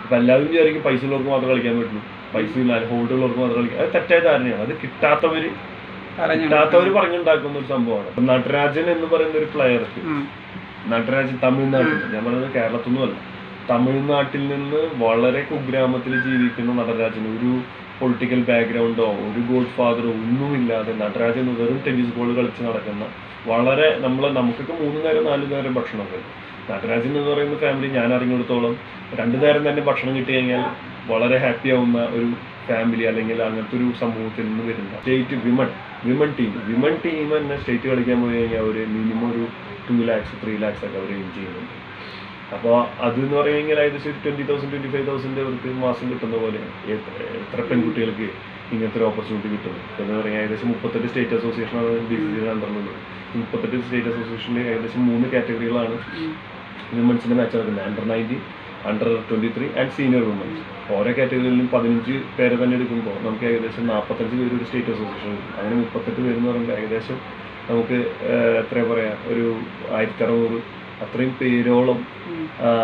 ഇപ്പൊ എല്ലാവരും വിചാരിക്കും പൈസ ഉള്ളവർക്ക് മാത്രമേ കളിക്കാൻ പറ്റുള്ളൂ പൈസ ഇല്ല ഹോൾഡ് ഉള്ളവർക്ക് മാത്രമേ കളിക്കാൻ അത് തെറ്റായ ധാരണയാണ് അത് കിട്ടാത്തവര് പറഞ്ഞു കിട്ടാത്തവര് പറഞ്ഞുണ്ടാക്കുന്ന ഒരു സംഭവമാണ് ഇപ്പൊ നടരാജൻ എന്ന് പറയുന്ന ഒരു പ്ലെയർക്ക് ഉം. നടരാജൻ തമിഴ്നാട്ടിൽ ഞാൻ പറയുന്നത് കേരളത്തിലൊന്നുമല്ല തമിഴ്നാട്ടിൽ നിന്ന് വളരെ കുഗ്രാമത്തിൽ ജീവിക്കുന്ന നടരാജന് ഒരു പൊളിറ്റിക്കൽ ബാക്ക്ഗ്രൗണ്ടോ ഒരു ഗോഡ് ഫാദറോ ഒന്നുമില്ലാതെ നടരാജൻ വെറും ടെന്നീസ് ബോൾ കളിച്ച് നടക്കുന്ന വളരെ നമ്മൾ നമുക്കൊക്കെ മൂന്ന് നേരം നാല് നേരം ഭക്ഷണമൊക്കെ ഉണ്ട്. നടരാജൻ എന്ന് പറയുന്ന ഫാമിലി ഞാൻ അറിഞ്ഞിടത്തോളം രണ്ടു നേരം തന്നെ ഭക്ഷണം കിട്ടി കഴിഞ്ഞാൽ വളരെ ഹാപ്പി ആവുന്ന ഒരു ഫാമിലി അല്ലെങ്കിൽ അങ്ങനത്തെ ഒരു സമൂഹത്തിൽ നിന്ന് വരുന്ന state women women team women team തന്നെ സ്റ്റേറ്റ് കളിക്കാൻ പോയി കഴിഞ്ഞാൽ ഒരു മിനിമം ഒരു ടു ലാക്സ് ത്രീ ലാക്സ് ഒക്കെ അവർ എയിം ചെയ്യുന്നുണ്ട് അപ്പോൾ അത് എന്ന് പറയുമെങ്കിൽ ഏകദേശം ഒരു twenty thousand twenty five thousand അവർക്ക് മാസം കിട്ടുന്ന പോലെ എത്ര എത്ര പെൺകുട്ടികൾക്ക് ഇങ്ങനത്തെ ഒരു ഓപ്പർച്യൂണിറ്റി കിട്ടുന്നു എന്ന് പറഞ്ഞാൽ ഏകദേശം മുപ്പത്തെട്ട് സ്റ്റേറ്റ് അസോസിയേഷനാണ് ബി സി സിയുടെ അണ്ടറിലുള്ളത് മുപ്പത്തെട്ട് സ്റ്റേറ്റ് അസോസിയേഷനിൽ ഏകദേശം മൂന്ന് കാറ്റഗറികളാണ് വിമൻസിൻ്റെ മാച്ച് നടക്കുന്നത് under nineteen under twenty three and senior women's ഓരോ കാറ്റഗറിയിലും പതിനഞ്ച് പേരെ തന്നെ എടുക്കുമ്പോൾ നമുക്ക് ഏകദേശം നാൽപ്പത്തഞ്ച് പേര് ഒരു സ്റ്റേറ്റ് അസോസിയേഷൻ കിട്ടും അങ്ങനെ മുപ്പത്തെട്ട് പേര് എന്ന് പറയുമ്പോൾ ഏകദേശം നമുക്ക് ഏഹ്, എത്ര പറയുക ഒരു ആയിരത്തി അറുന്നൂറ് അത്രയും പേരോളം ഉം.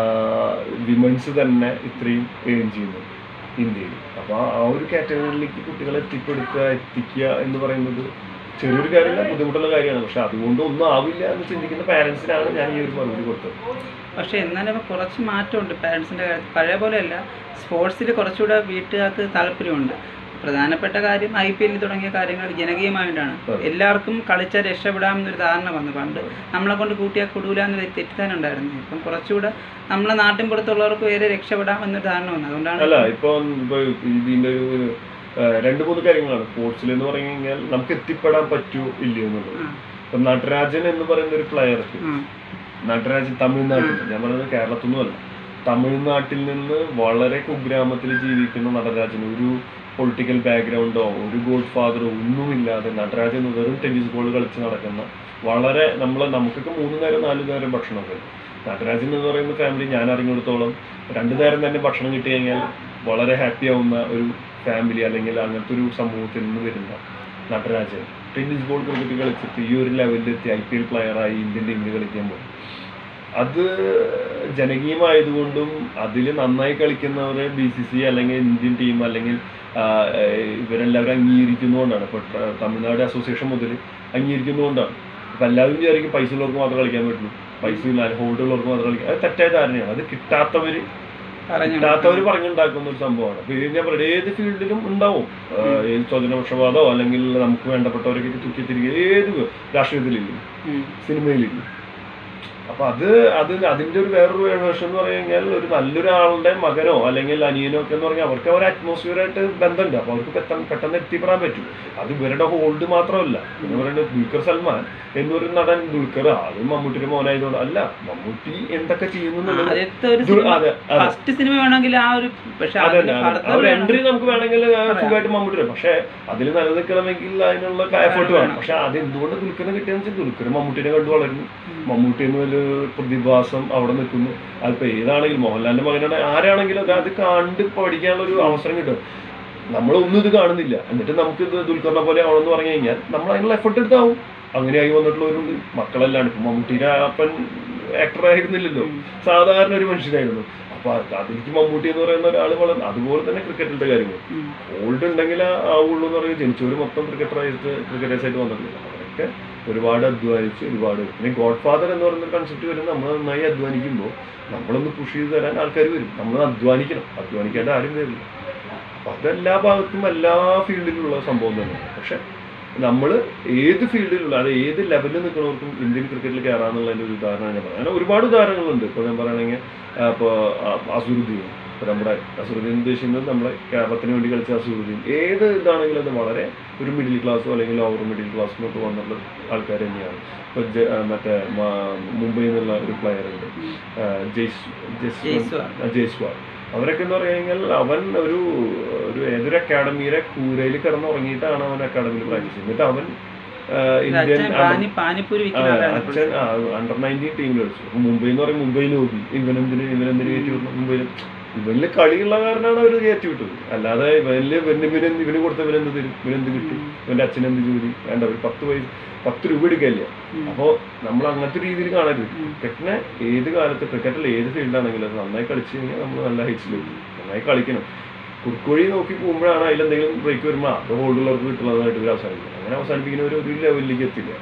വിമൻസ് തന്നെ ഇത്രയും ഏൺ ചെയ്യുന്നു ഇന്ത്യയിൽ അപ്പോൾ ആ ഒരു കാറ്റഗറിയിലേക്ക് കുട്ടികളെ എത്തിപ്പെടുത്തുക എത്തിക്കുക എന്ന് പറയുന്നത് ചെറിയൊരു കാര്യമല്ല ബുദ്ധിമുട്ടുള്ള കാര്യമാണ് പക്ഷെ അതുകൊണ്ട് ഒന്നും ആവില്ല എന്ന് ചിന്തിക്കുന്ന പാരൻസിനാണ് ഞാൻ ഈ ഒരു മറുപടി കൊടുത്തത് പക്ഷെ എന്നാലും ഇപ്പൊ കുറച്ച് മാറ്റമുണ്ട് പാരൻസിൻ്റെ കാര്യത്തിൽ പഴയ പോലെയല്ല സ്പോർട്സിൽ കുറച്ചുകൂടെ വീട്ടുകാർക്ക് താല്പര്യമുണ്ട് പ്രധാനപ്പെട്ട കാര്യം ഐ പി എല്ലിൽ തുടങ്ങിയ കാര്യങ്ങൾ ജനകീയമായിട്ടാണ് അതെ. എല്ലാവർക്കും കളിച്ചാൽ രക്ഷപ്പെടാമെന്നൊരു ധാരണ വന്നു പണ്ട് നമ്മളെ കൊണ്ട് കൂട്ടിയാൽ കൊടുൂല എന്നൊരു തെറ്റിദ്ധാരണ ഉണ്ടായിരുന്നു ഇപ്പം കുറച്ചുകൂടെ നമ്മളെ നാട്ടിൻ പുറത്തുള്ളവർക്ക് വരെ രക്ഷപ്പെടാം എന്നൊരു ധാരണ വന്നു അതുകൊണ്ടാണ് അല്ല ഇപ്പൊ ഇപ്പൊ ഇതിന്റെ ഒരു ഒരു, ആ, രണ്ട് മൂന്ന് കാര്യങ്ങളാണ് സ്പോർട്സിൽ എന്ന് പറഞ്ഞു കഴിഞ്ഞാൽ നമുക്ക് എത്തിപ്പെടാൻ പറ്റൂ ഇല്ലയോ എന്നുള്ളത് ആ, ഇപ്പൊ നടരാജൻ എന്ന് പറയുന്ന ഒരു പ്ലെയർക്ക് ആ, നടരാജൻ തമിഴ്നാട്ടിൽ ഞാൻ പറയുന്നത് കേരളത്തിലൊന്നുമല്ല തമിഴ്നാട്ടിൽ നിന്ന് വളരെ കുഗ്രാമത്തിൽ ജീവിക്കുന്ന നടരാജന് ഒരു പൊളിറ്റിക്കൽ ബാക്ക്ഗ്രൗണ്ടോ ഒരു ഗോഡ് ഫാദറോ ഒന്നുമില്ലാതെ നടരാജൻ വെറും ടെന്നീസ് ബോൾ കളിച്ച് നടക്കുന്ന വളരെ നമ്മൾ നമുക്കൊക്കെ മൂന്ന് നേരം നാല് നേരം ഭക്ഷണമൊക്കെ ഉണ്ട്. നടരാജൻ എന്ന് പറയുന്ന ഫാമിലി ഞാൻ അറിഞ്ഞിടത്തോളം രണ്ടു നേരം തന്നെ ഭക്ഷണം കിട്ടി കഴിഞ്ഞാൽ വളരെ ഹാപ്പി ആവുന്ന ഒരു ഫാമിലി അല്ലെങ്കിൽ അങ്ങനത്തെ ഒരു സമൂഹത്തിൽ നിന്ന് വരുന്ന നടരാജൻ ടെന്നീസ് ബോൾ ക്രിക്കറ്റ് കളിച്ചിട്ട് ഈ ഒരു ലെവലിലെത്തി ഐ പി എൽ പ്ലെയറായി ഇന്ത്യൻ ടീമിൽ കളിക്കുമ്പോൾ അത് ജനകീയമായതുകൊണ്ടും അതിൽ നന്നായി കളിക്കുന്നവരെ ബി സി സി അല്ലെങ്കിൽ ഇന്ത്യൻ ടീം അല്ലെങ്കിൽ ആ, ഏഹ്, ഇവരെല്ലാവരും അംഗീകരിക്കുന്നതുകൊണ്ടാണ് ഇപ്പോൾ തമിഴ്നാട് അസോസിയേഷൻ മുതൽ അംഗീകരിക്കുന്നതുകൊണ്ടാണ് ഇപ്പം എല്ലാവരും വിചാരിക്കും പൈസ ഉള്ളവർക്ക് മാത്രമേ കളിക്കാൻ പറ്റുള്ളൂ പൈസ ഇല്ല ഹോൾഡ് ഉള്ളവർക്ക് മാത്രമേ കളിക്കാൻ അത് തെറ്റായ ധാരണയാണ് അത് കിട്ടാത്തവർ പറഞ്ഞു കിട്ടാത്തവർ പറഞ്ഞുണ്ടാക്കുന്ന ഒരു സംഭവമാണ് അപ്പൊ ഇത് ഞാൻ പറയുന്നത് ഏത് ഫീൽഡിലും ഉണ്ടാവും ആഹ് ഏത് സ്വജനപക്ഷപാതോ അല്ലെങ്കിൽ നമുക്ക് വേണ്ടപ്പെട്ടവരൊക്കെ തൂക്കി തിരികെ ഏത് രാഷ്ട്രീയത്തിലില്ല ഉം. സിനിമയിലില്ല അപ്പൊ അത് അത് അതിന്റെ ഒരു വേറൊരു വേഷം എന്ന് പറഞ്ഞു കഴിഞ്ഞാൽ ഒരു നല്ലൊരാളുടെ മകനോ അല്ലെങ്കിൽ അനിയനോ ഒക്കെ എന്ന് പറഞ്ഞാൽ അവർക്ക് ഒരു അറ്റ്മോസ്ഫിയറായിട്ട് ബന്ധമുണ്ട് അപ്പൊ അവർക്ക് പെട്ടെന്ന് പെട്ടെന്ന് എത്തിപ്പെടാൻ പറ്റും അത് ഇവരുടെ ഹോൾഡ് മാത്രമല്ല എന്ന് പറയുന്നത് ദുൽഖർ സൽമാൻ എന്നൊരു നടൻ ദുൽഖർ അത് മമ്മൂട്ടിയുടെ മോനായതുകൊണ്ട് അല്ല മമ്മൂട്ടി എന്തൊക്കെ ചെയ്യുന്നു എന്നുള്ളത് ആദ്യത്തെ ഒരു ദുൽ- സിനിമ അതെ അതെ ഫസ്റ്റ് സിനിമ വേണമെങ്കിൽ ആ ഒരു പക്ഷെ അതെ അതിന്റെ അതെ further ആ ഒരു വേണം. എൻട്രി നമുക്ക് വേണമെങ്കിൽ പറയാം. സുഖമായിട്ട് മമ്മൂട്ടി വരും പക്ഷെ അതിൽ നിലനിൽക്കണമെങ്കിൽ അതിനുള്ള എഫേർട്ട് വേണം വേണം. പക്ഷെ അത് എന്തുകൊണ്ട് ദുൽഖറിന് കിട്ടിയെന്ന് വെച്ചാൽ ദുൽഖർ മമ്മൂട്ടിനെ കണ്ടു വളരുന്നു ഉം. മമ്മൂട്ടി എന്ന് വലിയ പ്രതിഭാസം അവിടെ നിൽക്കുന്നു അതിപ്പോ ഏതാണെങ്കിലും മോഹൻലാലിന്റെ മകനാണ് ആരാണെങ്കിലും അത് അത് കണ്ട് പഠിക്കാനുള്ള ഒരു അവസരം കിട്ടും നമ്മളൊന്നും ഇത് കാണുന്നില്ല എന്നിട്ട് നമുക്ക് ഇത് ദുൽഖറിനെ പോലെ ആവണമെന്ന് പറഞ്ഞു കഴിഞ്ഞാൽ നമ്മൾ അതിനുള്ള എഫർട്ട് എടുത്താവും അങ്ങനെയായി വന്നിട്ടുള്ളവരുണ്ട് മക്കളെല്ലാം ഇപ്പൊ മമ്മൂട്ടിയുടെ അപ്പൻ ആക്ടർ ആയിരുന്നില്ലല്ലോ ഉം. സാധാരണ ഒരു മനുഷ്യനായിരുന്നു അപ്പൊ അത് അതിലേക്ക് മമ്മൂട്ടി എന്ന് പറയുന്ന ഒരാൾ വളരെ അതുപോലെ തന്നെ ക്രിക്കറ്റിന്റെ കാര്യങ്ങൾ ഉം. ഓൾഡ് ഉണ്ടെങ്കിൽ ആവുള്ളൂ എന്ന് പറയുന്നത് ജനിച്ചവർ മൊത്തം ക്രിക്കറ്ററായിട്ട് ക്രിക്കറ്റേഴ്സ് ആയിട്ട് വന്നിട്ടില്ല അവരൊക്കെ ഒരുപാട് അധ്വാനിച്ച് ഒരുപാട് പിന്നെ ഗോഡ് ഫാദർ എന്ന് പറയുന്ന കൺസെപ്റ്റ് വരുന്നത് നമ്മൾ നന്നായി അധ്വാനിക്കുമ്പോൾ നമ്മളൊന്ന് പുഷ് ചെയ്ത് തരാൻ ആൾക്കാർ വരും നമ്മൾ അധ്വാനിക്കണം അധ്വാനിക്കാണ്ട് ആരും വരില്ല അപ്പൊ അതെല്ലാ ഭാഗത്തും എല്ലാ ഫീൽഡിലുള്ള സംഭവം തന്നെയാണ് പക്ഷെ നമ്മൾ ഏത് ഫീൽഡിലുള്ള അത് ഏത് ലെവലിൽ നിൽക്കുന്നവർക്കും ഇന്ത്യൻ ക്രിക്കറ്റിൽ കയറാന്നുള്ളതിന്റെ ഒരു ഉദാഹരണം ഞാൻ പറയാം അങ്ങനെ ഒരുപാട് ഉദാഹരണങ്ങളുണ്ട് ഇപ്പോൾ ഞാൻ പറയുകയാണെങ്കിൽ ഇപ്പോൾ അസുറുദ്ദീൻ ഇപ്പോൾ നമ്മുടെ അസുറുദ്ദീൻ ഉദ്ദേശിക്കുന്നത് നമ്മുടെ കേരളത്തിന് വേണ്ടി കളിച്ച അസുറുദ്ദീൻ ഏത് ഇതാണെങ്കിലും അത് വളരെ ഒരു മിഡിൽ ക്ലാസ്സോ അല്ലെങ്കിൽ ലോവർ മിഡിൽ ക്ലാസ്സിലോട്ട് വന്നിട്ടുള്ള ആൾക്കാർ തന്നെയാണ് ഇപ്പോൾ മറ്റേ മ- മുംബൈയിൽ നിന്നുള്ള ഒരു പ്ലെയർ ഉണ്ട് ആ, ജയ്സ് ജയ്സ്വാൾ. ജയ്സ്വാൾ ജയ്സ്വാൾ അവരൊക്കെ എന്ന് പറഞ്ഞു കഴിഞ്ഞാൽ അവൻ ഒരു ഒരു ഏതൊരു അക്കാഡമിയിലെ കൂരയിൽ കിടന്നുറങ്ങിയിട്ടാണ് അവൻ അക്കാഡമിയിൽ പ്രാക്ടീസ് ചെയ്യുന്നത് എന്നിട്ട് അവൻ ആ, ഇന്ത്യൻ അച്ഛൻ പാനി പാനിപ്പൂരി ആ, വിൽക്കുന്ന ആളാണ് അച്ഛൻ അണ്ടർ നയൻറ്റീൻ ടീമിൽ കളിച്ചു അപ്പൊ മുംബൈ എന്ന് പറയും മുംബൈയിൽ നോക്കി ഇവനെന്തിന് ഇവനെന്തിന് കയറ്റി വിടണം മുംബൈയിൽ ഇവനിൽ കളിയുള്ള കാരണമാണ് അവർ കയറ്റി വിട്ടത് അല്ലാതെ ഇവനില് ഇവന് ഇവന് ഇവന് കൊടുത്ത ഇവനെന്ത് തരും ഇവനെന്ത് കിട്ടും ഇവന്റെ അച്ഛനെന്ത് ജോലി വേണ്ട ഒരു പത്ത് പൈസ പത്ത് രൂപ എടുക്കല്ല ഉം. അപ്പോൾ നമ്മൾ അങ്ങനത്തെ രീതിയിൽ കാണരുത് ഉം. ക്രിക്കറ്റിനെ ഏത് കാലത്ത് ക്രിക്കറ്റിൽ ഏത് ഫീൽഡാണെങ്കിലും അത് നന്നായി കളിച്ചു കഴിഞ്ഞാൽ നമ്മൾ നല്ല ഹൈറ്റ്സിൽ നന്നായി കളിക്കണം കുറുക്കുവഴി നോക്കി പോകുമ്പോഴാണ് അതിലെന്തെങ്കിലും ബ്രേക്ക് വരുമ്പോൾ അത് ഹോൾഡുള്ളവർക്ക് കിട്ടുന്നതായിട്ട് ഇവർ അവസാനിക്കും അങ്ങനെ അവസാനിപ്പിക്കുന്ന ഒരു ഒരു ലെവലിലേക്ക് എത്തില്ല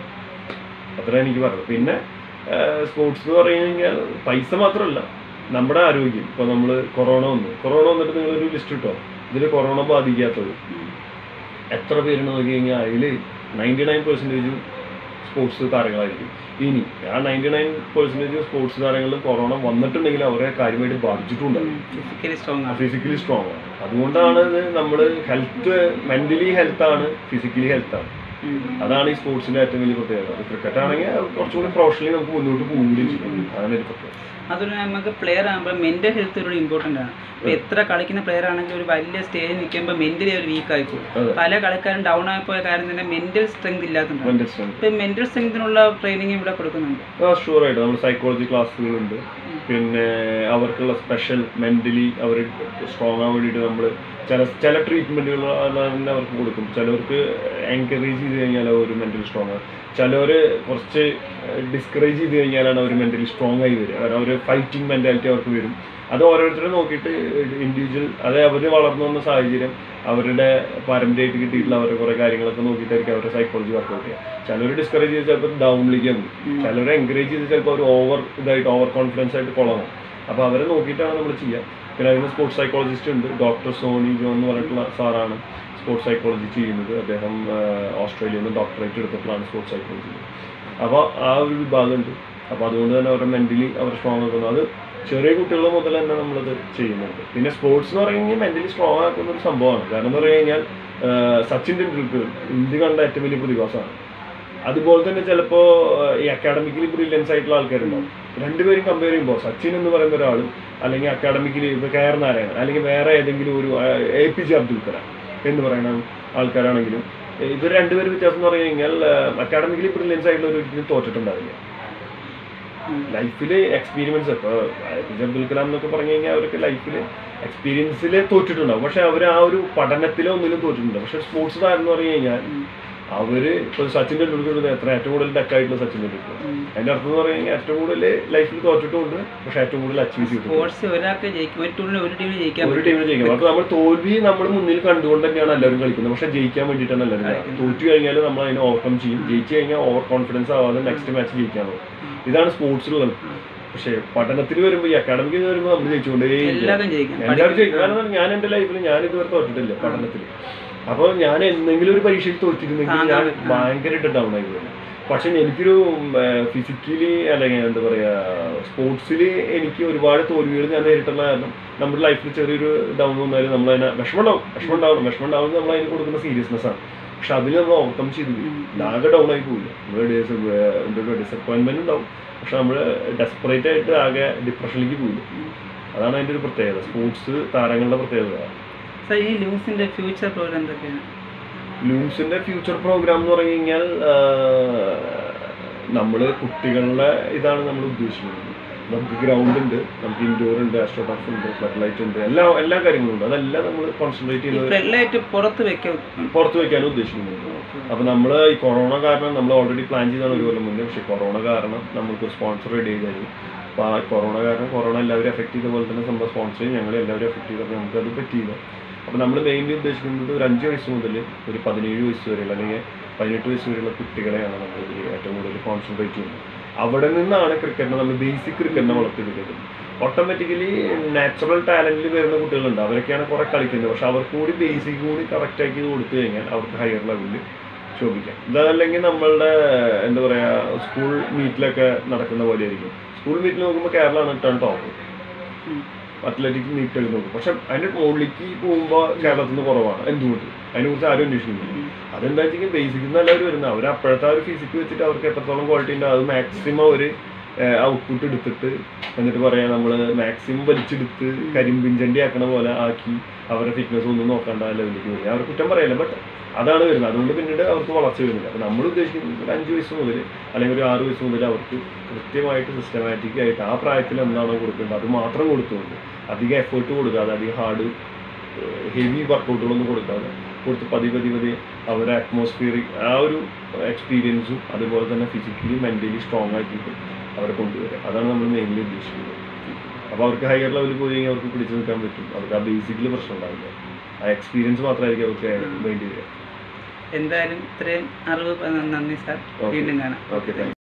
അത്ര എനിക്ക് പറഞ്ഞത് പിന്നെ സ്പോർട്സ് എന്ന് പറഞ്ഞു കഴിഞ്ഞാൽ പൈസ മാത്രമല്ല നമ്മുടെ ആരോഗ്യം ഇപ്പോൾ നമ്മൾ കൊറോണ വന്നു കൊറോണ വന്നിട്ട് നിങ്ങളൊരു ലിസ്റ്റ് കിട്ടോ ഇതിൽ കൊറോണ ബാധിക്കാത്തത് ഉം. എത്ര പേരുണ്ട് നോക്കി കഴിഞ്ഞാൽ അതിൽ നയൻറ്റി നയൻ പെർസെൻറ്റേജും സ്പോർട്സ് താരങ്ങളായിരിക്കും ഇനി ആ നയൻറ്റി നയൻ പെർസെൻറ്റേജ് സ്പോർട്സ് താരങ്ങളിൽ കൊറോണ വന്നിട്ടുണ്ടെങ്കിൽ അവരെ കാര്യമായിട്ട് ബാധിച്ചിട്ടുണ്ടാവും ഫിസിക്കലി സ്ട്രോങ് ആണ് ഫിസിക്കലി സ്ട്രോങ് ആണ് അതുകൊണ്ടാണ് ഇത് നമ്മൾ ഹെൽത്ത് മെന്റലി ഹെൽത്ത് ആണ് ഫിസിക്കലി ഹെൽത്ത് ആണ് ഉം. അതാണ് ഈ സ്പോർട്സിന്റെ ഏറ്റവും വലിയ പ്രത്യേകത അത് ക്രിക്കറ്റ് ആണെങ്കിൽ കുറച്ചുകൂടി പ്രൊഫഷണലി നമുക്ക് മുന്നോട്ട് പോവുകയും ചെയ്യും അതാണ് ഒരു പ്രത്യേകത അതുപോലെ നമുക്ക് പ്ലെയർ ആകുമ്പോൾ മെന്റൽ ഹെൽത്ത് ഒരു ഇമ്പോർട്ടൻ്റ് ആണ് ഇപ്പോൾ എത്ര കളിക്കുന്ന പ്ലെയർ ആണെങ്കിൽ ഒരു വലിയ സ്റ്റേജിൽ നിൽക്കുമ്പോൾ മെന്റലി ഒരു വീക്ക് ആയിപ്പോകും അതെ പല കളിക്കാരും ഡൗൺ ആയിപ്പോയ കാര്യം തന്നെ മെന്റൽ സ്ട്രെങ്ത് ഇല്ലാത്തതുകൊണ്ട് മെന്റൽ സ്ട്രെങ്ത് ഇപ്പം മെന്റൽ സ്ട്രെങ്തിനുള്ള ട്രെയിനിങ് ഇവിടെ കൊടുക്കുന്നുണ്ട് ആ ഷുവർ ആയിട്ട് നമ്മൾ സൈക്കോളജി ക്ലാസ്സുകളുണ്ട് പിന്നെ അവർക്കുള്ള സ്പെഷ്യൽ മെന്റലി അവർ സ്ട്രോങ് ആവാൻ വേണ്ടിയിട്ട് നമ്മൾ ചില ചില ട്രീറ്റ്മെൻറ്റുകൾ തന്നെ അവർക്ക് കൊടുക്കും ചിലവർക്ക് എൻകറേജ് ചെയ്ത് കഴിഞ്ഞാൽ അവർ മെന്റലി സ്ട്രോങ് ആണ് ചിലവർ കുറച്ച് ഡിസ്കറേജ് ചെയ്ത് കഴിഞ്ഞാലാണ് അവർ മെന്റലി സ്ട്രോങ് ആയി വരിക കാരണം അവർ ഫൈറ്റിംഗ് മെൻറ്റാലിറ്റി അവർക്ക് വരും അത് ഓരോരുത്തരെ നോക്കിയിട്ട് ഇൻഡിവിജ്വൽ അത് അവർ വളർന്നു വന്ന സാഹചര്യം അവരുടെ പാരമ്പര്യമായിട്ട് കിട്ടിയിട്ടുള്ള അവരുടെ കുറേ കാര്യങ്ങളൊക്കെ നോക്കിയിട്ടായിരിക്കും അവരുടെ സൈക്കോളജി വർക്കൗട്ട് ചെയ്യുക ചിലർ ഡിസ്കറേജ് ചെയ്ത് ചിലപ്പോൾ ഡൗണിലേക്ക് പോകും ചിലവരെ എൻകറേജ് ചെയ്ത് ചിലപ്പോൾ അവർ ഓവർ ഇതായിട്ട് ഓവർ കോൺഫിഡൻസ് ആയിട്ട് കൊള്ളണം അപ്പോൾ അവരെ നോക്കിയിട്ടാണ് നമ്മൾ ചെയ്യുക പിന്നെ അതിന് സ്പോർട്സ് സൈക്കോളജിസ്റ്റ് ഉണ്ട് ഡോക്ടർ സോണി ജോൺ എന്ന് പറഞ്ഞിട്ടുള്ള സാറാണ് സ്പോർട്സ് സൈക്കോളജി ചെയ്യുന്നത് അദ്ദേഹം ആഹ്, ഓസ്ട്രേലിയയിൽ നിന്ന് ഡോക്ടറേറ്റ് എടുത്തിട്ടുള്ളതാണ് സ്പോർട്സ് സൈക്കോളജി അപ്പോൾ ആ ഒരു വിഭാഗമുണ്ട് അപ്പോൾ അതുകൊണ്ട് തന്നെ അവരുടെ മെൻ്റലി അവർ സ്ട്രോങ് ആക്കുന്നു അത് ചെറിയ കുട്ടികൾ മുതൽ തന്നെ നമ്മളത് ചെയ്യുന്നുണ്ട് പിന്നെ സ്പോർട്സ് എന്ന് പറഞ്ഞു കഴിഞ്ഞാൽ മെൻ്റലി സ്ട്രോങ് ആക്കുന്ന ഒരു സംഭവമാണ് കാരണം എന്ന് പറഞ്ഞു കഴിഞ്ഞാൽ ആഹ്, സച്ചിൻ ടെണ്ടുൽക്കർ ഇന്ത്യ കണ്ട ഏറ്റവും വലിയ പ്രതിഭാസമാണ് അതുപോലെ തന്നെ ചിലപ്പോൾ ഈ അക്കാഡമിക്കലി ബ്രില്യൻസ് ആയിട്ടുള്ള ആൾക്കാരുണ്ടാവും രണ്ടുപേരും കമ്പയർ ചെയ്യുമ്പോൾ സച്ചിൻ എന്ന് പറയുന്ന ഒരാളും അല്ലെങ്കിൽ അക്കാഡമിക്കലി ഇപ്പോൾ കെ ആർ നാരായണൻ അല്ലെങ്കിൽ വേറെ ഏതെങ്കിലും ഒരു A P J Abdul Kalam എന്ന് പറയുന്ന ആൾക്കാരാണെങ്കിലും ഇവർ രണ്ടുപേരും വ്യത്യാസം എന്ന് പറഞ്ഞു കഴിഞ്ഞാൽ അക്കാഡമിക്കലി ബ്രില്യൻസ് ആയിട്ടുള്ള ഒരു ഒരിക്കലും തോറ്റിട്ടുണ്ടാവില്ല ഉം. ലൈഫിൽ എക്സ്പീരിയൻസ് ഇപ്പോൾ A P J Abdul Kalam എന്നൊക്കെ പറഞ്ഞു കഴിഞ്ഞാൽ അവർക്ക് ലൈഫിൽ എക്സ്പീരിയൻസിൽ തോറ്റിട്ടുണ്ടാവും പക്ഷെ അവർ ആ ഒരു പഠനത്തിലോ ഒന്നിലും തോറ്റിട്ടുണ്ടാവും പക്ഷെ സ്പോർട്സ് താരം എന്ന് പറഞ്ഞു കഴിഞ്ഞാൽ ഉം. അവര് ഇപ്പോൾ സച്ചിൻ ടെണ്ടുൽക്കർ എത്ര ഏറ്റവും കൂടുതൽ ഡക്കായിട്ടുള്ള സച്ചിൻ ടെണ്ടുൽക്കർ ഉം. അതിന്റെ അർത്ഥം എന്ന് പറഞ്ഞു കഴിഞ്ഞാൽ ഏറ്റവും കൂടുതൽ ലൈഫിൽ തോറ്റിട്ടുമുണ്ട് പക്ഷെ ഏറ്റവും കൂടുതൽ അച്ചീവ് ചെയ്തിട്ടുണ്ട് സ്പോർട്സ് ഒരാൾക്ക് ജയിക്കും ഒരു ടൂറിന് ഒരു ടീമിന് ജയിക്കാൻ ഒരു പറ്റും ടീമിന് ജയിക്കും അപ്പൊ നമ്മൾ തോൽവി നമ്മൾ മുന്നിൽ കണ്ടുകൊണ്ട് തന്നെയാണ് എല്ലാവരും കളിക്കുന്നത് പക്ഷെ ജയിക്കാൻ വേണ്ടിയിട്ടാണ് എല്ലാവരും കളിക്കുന്നത്. കളിക്കുന്നത്. തോറ്റു കഴിഞ്ഞാൽ നമ്മൾ അതിനെ ഓവർകം ചെയ്യും ജയിച്ചു കഴിഞ്ഞാൽ ഓവർ കോൺഫിഡൻസ് ആവാതെ നെക്സ്റ്റ് മാച്ച് ജയിക്കാൻ പോകും ഇതാണ് സ്പോർട്സിലുള്ളത് പക്ഷേ പഠനത്തിൽ വരുമ്പോൾ ഈ അക്കാഡമിക്കിൽ വരുമ്പോൾ നമ്മൾ ജയിച്ചുകൊണ്ടേ എല്ലാവരും ജയിക്കാം എല്ലാവരും ജയിക്കും കാരണം ഞാൻ എൻ്റെ ലൈഫിൽ ഞാൻ ഇതുവരെ തോറ്റിട്ടില്ല പഠനത്തിൽ അപ്പോൾ ഞാൻ എന്തെങ്കിലും ഒരു പരീക്ഷയിൽ തോറ്റിരുന്നെങ്കിൽ ഞാൻ താങ്ങാൻ- ആ. ഭയങ്കരമായിട്ട് ഡൗൺ ആയി പോകും പക്ഷെ എനിക്കൊരു ഫിസിക്കലി അല്ലെങ്കിൽ എന്താ പറയാ സ്പോർട്സിൽ എനിക്ക് ഒരുപാട് തോൽവികൾ ഞാൻ നേരിട്ടുള്ള കാരണം നമ്മുടെ ലൈഫിൽ ചെറിയൊരു ഡൗൺ വന്നാലും നമ്മൾ അതിനെ വിഷമം ഉണ്ടാവും വിഷമം ഉണ്ടാവണം വിഷമം ഉണ്ടാവുന്നത് നമ്മൾ അതിന് കൊടുക്കുന്ന സീരിയസ്നെസ് ആണ് പക്ഷെ അതിൽ നമ്മൾ ഓവർകം ചെയ്തു പോയി. ഉം. ആകെ ഡൗൺ ആയി പോയില്ല നമ്മൾ ഡിസപ്പോയിൻമെന്റ് ഉണ്ടാവും പക്ഷെ നമ്മൾ ഡെസ്പറേറ്റ് ആയിട്ട് ആകെ ഡിപ്രഷനിലേക്ക് പോയില്ല അതാണ് അതിൻ്റെ ഒരു പ്രത്യേകത സ്പോർട്സ് താരങ്ങളുടെ പ്രത്യേകത സാർ ഈ ലൂസിന്റെ ഫ്യൂച്ചർ പ്രോഗ്രാം എന്തൊക്കെയാണ് ലൂംസിന്റെ ഫ്യൂച്ചർ പ്രോഗ്രാം എന്ന് പറഞ്ഞു കഴിഞ്ഞാൽ നമ്മൾ കുട്ടികളുടെ ഇതാണ് നമ്മൾ ഉദ്ദേശിക്കുന്നത് നമുക്ക് ഗ്രൗണ്ട് ഉണ്ട് നമുക്ക് ഇൻഡോർ ഉണ്ട് ആസ്ട്രോ ടഫ് ഉണ്ട് ഫ്ലഡ് ലൈറ്റ് ഉണ്ട് എല്ലാ എല്ലാ കാര്യങ്ങളും ഉണ്ട് അതെല്ലാം നമ്മൾ കോൺസെൻട്രേറ്റ് ഈ ചെയ്യുന്നത് ഫ്ലഡ് ലൈറ്റ് പുറത്ത് വെക്കും പുറത്ത് വയ്ക്കാനും ഉദ്ദേശിക്കുന്നുണ്ട് അപ്പോൾ നമ്മൾ ഈ കൊറോണ കാരണം നമ്മൾ ഓൾറെഡി പ്ലാൻ ചെയ്താണ് ഒരു കൊല്ലം മുന്നേ പക്ഷേ കൊറോണ കാരണം നമുക്ക് സ്പോൺസർ റെഡി ചെയ്ത് തരും അപ്പോൾ ആ കൊറോണ കാരണം കൊറോണ എല്ലാവരും എഫക്ട് ചെയ്ത പോലെ തന്നെ സംഭവം സ്പോൺസർ ചെയ്യും ഞങ്ങൾ എല്ലാവരും എഫക്ട് ചെയ്തപ്പോൾ നമുക്ക് അത് പറ്റിയില്ല അപ്പോൾ നമ്മൾ മെയിൻലി ഉദ്ദേശിക്കുന്നത് ഒരു അഞ്ച് വയസ്സ് മുതൽ ഒരു പതിനേഴ് വയസ്സ് വരെയുള്ള അല്ലെങ്കിൽ പതിനെട്ട് വയസ്സ് വരെയുള്ള കുട്ടികളെയാണ് നമ്മൾ ഇതിൽ ഏറ്റവും കൂടുതൽ കോൺസെൻട്രേറ്റ് ചെയ്യുന്നത് അവിടെ നിന്നാണ് ക്രിക്കറ്റിനെ നമ്മൾ ബേസിക് ക്രിക്കറ്റിനെ വളർത്തിയെടുക്കുന്നത് ഓട്ടോമാറ്റിക്കലി നാച്ചുറൽ ടാലന്റിൽ വരുന്ന കുട്ടികളുണ്ട് അവരൊക്കെയാണ് കുറെ കളിക്കുന്നത് പക്ഷെ അവർക്ക് കൂടി ബേസിക് കൂടി കറക്റ്റ് ആക്കി കൊടുത്തു കഴിഞ്ഞാൽ അവർക്ക് ഹയർ ലെവലിൽ ശോഭിക്കാം ഇതല്ലെങ്കിൽ നമ്മളുടെ എന്താ പറയാ സ്കൂൾ മീറ്റിലൊക്കെ നടക്കുന്ന പോലെ ആയിരിക്കും സ്കൂൾ മീറ്റിൽ നോക്കുമ്പോൾ കേരളമാണ് ടേൺ ടോപ്പ് അത്ലറ്റിക് മീറ്റ് ഒക്കെ നോക്കും പക്ഷെ അതിന്റെ മുകളിലേക്ക് പോകുമ്പോൾ കേരളത്തിൽ നിന്ന് കുറവാണ് എന്തുകൊണ്ട് അതിനെക്കുറിച്ച് ആരും അന്വേഷിക്കുന്നില്ല അതെന്താ വെച്ചാൽ ബേസിക് നിന്ന് എല്ലാവരും വരുന്നത് അവർ അപ്പോഴത്തെ ആ ഒരു ഫിസിക് വെച്ചിട്ട് അവർക്ക് എത്രത്തോളം ക്വാളിറ്റി ഉണ്ട് അത് മാക്സിമം ഒരു ഔട്ട്പുട്ട് എടുത്തിട്ട് എന്നിട്ട് പറയാ നമ്മൾ മാക്സിമം വലിച്ചെടുത്ത് കരിമ്പിഞ്ചണ്ടി ആക്കണ പോലെ ആക്കി അവരുടെ ഫിറ്റ്നസ് ഒന്നും നോക്കണ്ട ആ ലെവലിലേക്ക് വരും അവർ കുറ്റം പറയല്ല ബട്ട് അതാണ് വരുന്നത് അതുകൊണ്ട് പിന്നീട് അവർക്ക് വളർച്ച വരുന്നില്ല അപ്പം നമ്മൾ ഉദ്ദേശിക്കുന്നത് ഒരു അഞ്ച് വയസ്സ് മുതൽ അല്ലെങ്കിൽ ഒരു ആറ് വയസ്സ് മുതൽ അവർക്ക് കൃത്യമായിട്ട് സിസ്റ്റമാറ്റിക് ആയിട്ട് ആ പ്രായത്തിൽ എന്താണോ കൊടുക്കേണ്ടത് അത് മാത്രം കൊടുത്തുകൊണ്ട് അധികം എഫേർട്ട് കൊടുക്കാതെ അധികം ഹാർഡ് ഹെവി വർക്കൗട്ടുകളൊന്നും കൊടുക്കാതെ കൊടുത്ത് പതി പതി പതി അവരുടെ അറ്റ്മോസ്ഫിയറിക് ആ ഒരു എക്സ്പീരിയൻസും അതുപോലെ തന്നെ ഫിസിക്കലി മെൻ്റലി സ്ട്രോങ് ആക്കിയിട്ട് അവരെ കൊണ്ടുവരിക അതാണ് നമ്മൾ മെയിൻലി ഉദ്ദേശിക്കുന്നത് അപ്പോൾ അപ്പോൾ അവർക്ക് ഹയർ ലെവലിൽ പോയി കഴിഞ്ഞാൽ അവർക്ക് പിടിച്ചു നിൽക്കാൻ പറ്റും അവർക്ക് ആ ബേസിക്കലി പ്രശ്നം ഉണ്ടാവില്ല ആ എക്സ്പീരിയൻസ് മാത്രമായിരിക്കും അവർക്ക് വേണ്ടി വരിക എന്തായാലും ഇത്രയും അറിവ് നന്ദി സാർ Okay. വീണ്ടും കാണാം ഓക്കെ താങ്ക്